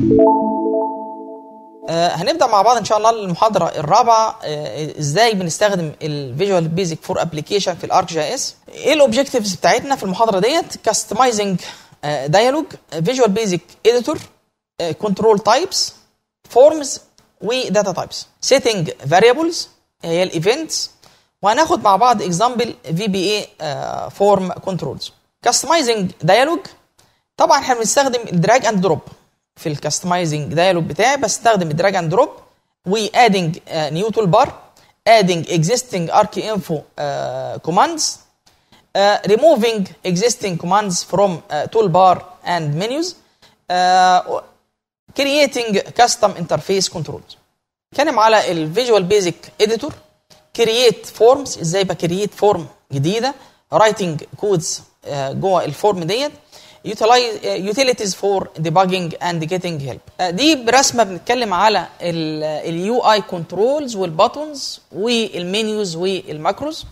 آه، هنبدا مع بعض ان شاء الله المحاضره الرابعه آه، ازاي بنستخدم الفيجوال بيزك فور ابلكيشن في الارك جي اس ايه الاوبجكتيفز بتاعتنا في المحاضره ديت كاستمايزنج دايالوج فيجوال بيزك اديتور كنترول تايبس فورمز وداتا تايبس سيتنج فاريبلز هي الايفنتس وهناخد مع بعض اكزامبل في بي اي فورم كنترولز كاستمايزنج دايالوج طبعا احنا بنستخدم الدراج اند دروب في الكاستمايزنج دايالوج بتاعي بستخدم الدراج اند دروب وادنج نيو تول بار ادنج existing arc info uh, commands uh, removing existing commands from uh, toolbar and menus uh, creating custom interface controls اتكلم على الفيجوال بيزك اديتور كرييت فورمز ازاي بكرييت فورم جديده رايتنج كودز جوه الفورم ديت يوتيليتيز فور debugging اند جيتنج هيلب دي برسمه بنتكلم على اليو اي كنترولز والباتونز والمنيوز والماكروز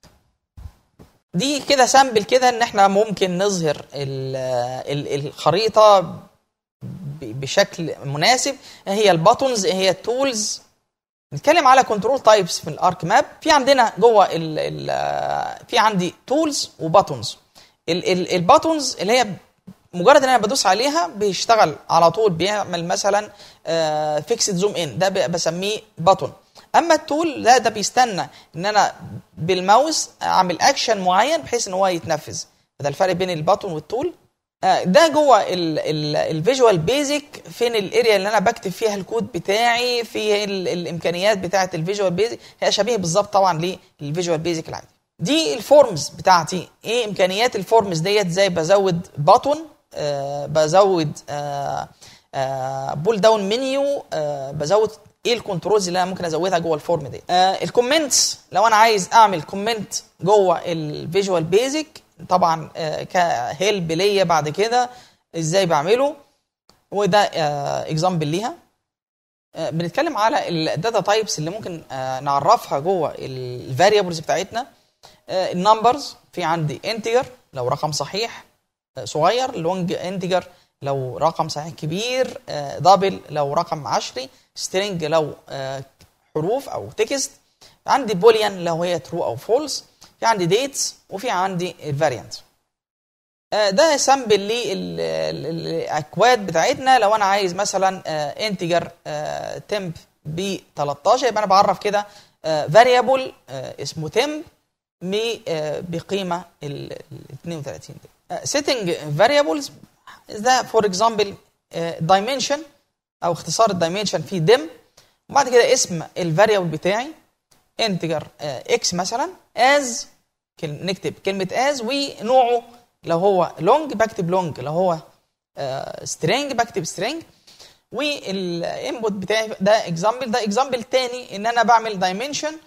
دي كده سامبل كده ان احنا ممكن نظهر ال ال الخريطه ب- بشكل مناسب هي الباتونز هي التولز نتكلم على كنترول تايبس في الارك ماب في عندنا جوه ال ال في عندي تولز وباتونز الباتونز اللي هي مجرد ان انا بدوس عليها بيشتغل على طول بيعمل مثلا فيكسد زوم ان ده ب- بسميه باتون اما التول لا ده بيستنى ان انا بالماوس اعمل اكشن معين بحيث ان هو يتنفذ ده الفرق بين الباتون والتول آه، ده جوه الفيجوال بيزك فين الاريا اللي انا بكتب فيها الكود بتاعي في ال- الامكانيات بتاعه الفيجوال بيزك هي شبيه بالظبط طبعا للفيجوال بيزك العادي دي الفورمز بتاعتي ايه امكانيات الفورمز ديت زي بزود باتون آه بزود آه آه بول داون منيو آه بزود ايه الكنترولز اللي انا ممكن ازودها جوه الفورم دي آه الكومنتس لو انا عايز اعمل كومنت جوه الفيجوال بيزك طبعا آه كهيلب ليا بعد كده ازاي بعمله وده اكزامبل ليها آه، بنتكلم على الداتا تايبس اللي ممكن آه، نعرفها جوه الفاريبلز بتاعتنا النمبرز في عندي انتجر لو رقم صحيح آه، صغير لونج انتجر لو رقم صحيح كبير دبل لو رقم عشري سترينج لو آه، حروف او تكست عندي بوليان لو هي ترو او فولس في عندي ديتس وفي عندي الفاريانت ده سامبل للاكواد بتاعتنا لو انا عايز مثلا انتجر تمب ب 13 يبقى انا بعرف كده فاريبل اسمه تمب بقيمه ال ال 32 دي سيتنج فاريبلز ده فور اكزامبل دايمنشن او اختصار الدايمنشن في ديم وبعد كده اسم الفاريبل بتاعي انتجر اكس مثلا از نكتب كلمه از ونوعه لو هو لونج بكتب لونج لو هو سترينج بكتب سترينج والانبوت بتاعي ده اكزامبل ده اكزامبل تاني ان انا بعمل دايمنشن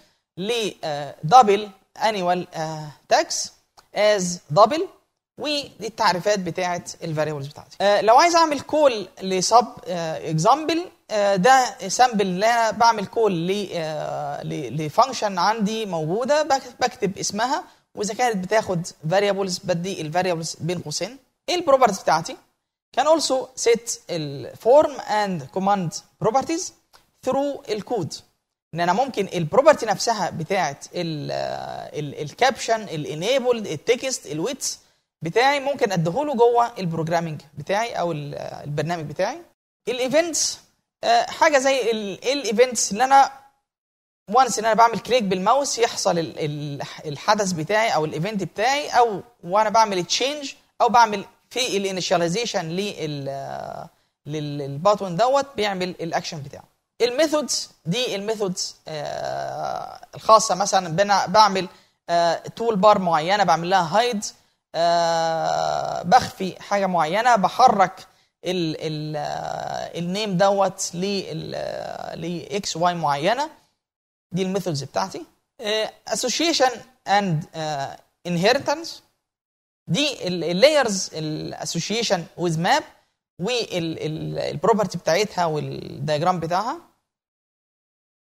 لدبل انيوال تاكس از دبل ودي التعريفات بتاعت الفاريبلز بتاعتي آه لو عايز اعمل كول لسب اكزامبل ده سامبل اللي انا بعمل كول لفانكشن عندي موجوده بكتب اسمها واذا كانت بتاخد فاريبلز بدي الفاريبلز بين قوسين ايه البروبرتيز بتاعتي كان also set الفورم and command properties through الكود ان انا ممكن البروبرتي نفسها بتاعت الكابشن الانيبلد التكست الويتس بتاعي ممكن اديهوله جوه البروجرامنج بتاعي او البرنامج بتاعي الايفنتس حاجه زي الايفنتس اللي انا وانس ان انا بعمل كليك بالماوس يحصل ال- ال- الحدث بتاعي او الايفنت بتاعي او وانا بعمل تشينج او بعمل في الانيشاليزيشن لل للباتون دوت بيعمل الاكشن بتاعه الميثودز دي الميثودز آه الخاصه مثلا بنا بعمل آه تول بار معينه بعمل لها هايد آه بخفي حاجه معينه بحرك ال ال النيم دوت لاكس واي معينه دي الميثودز بتاعتي اسوشيشن اند انهيرتنس دي اللايرز الاسوشيشن ويز ماب والبروبرتي بتاعتها والدياجرام بتاعها